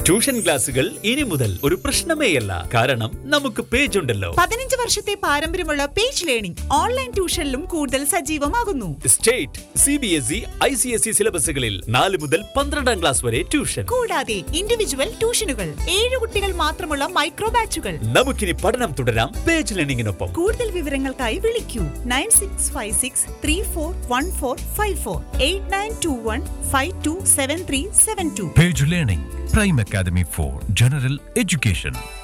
Tuition ക്ലാസുകൾ ഇനി മുതൽ ഒരു പ്രശ്നമേയല്ല കാരണം നമുക്ക് പേജ് ഉണ്ടല്ലോ പതിനഞ്ച് വർഷത്തെ പാരമ്പര്യമുള്ള പേജ് ലേണിംഗ് ഓൺലൈൻ ട്യൂഷനിലും കൂടുതൽ സജീവമാകുന്നു state C B S E I C S E സിലബസുകളിൽ നാല് മുതൽ പന്ത്രണ്ടാം ക്ലാസ് വരെ ട്യൂഷൻ കൂടാതെ ഇൻഡിവിജ്വൽ ട്യൂഷനുകൾ ഏഴ് കുട്ടികൾ മാത്രമുള്ള മൈക്രോ ബാച്ചുകൾ നമുക്കിനി പഠനം തുടരാം പേജ് ലേണിംഗിനൊപ്പം കൂടുതൽ വിവരങ്ങൾക്കായി വിളിക്കൂ nine six five six three four one four five four eight nine two one five two seven three seven two Page Learning, Prime Academy for General Education.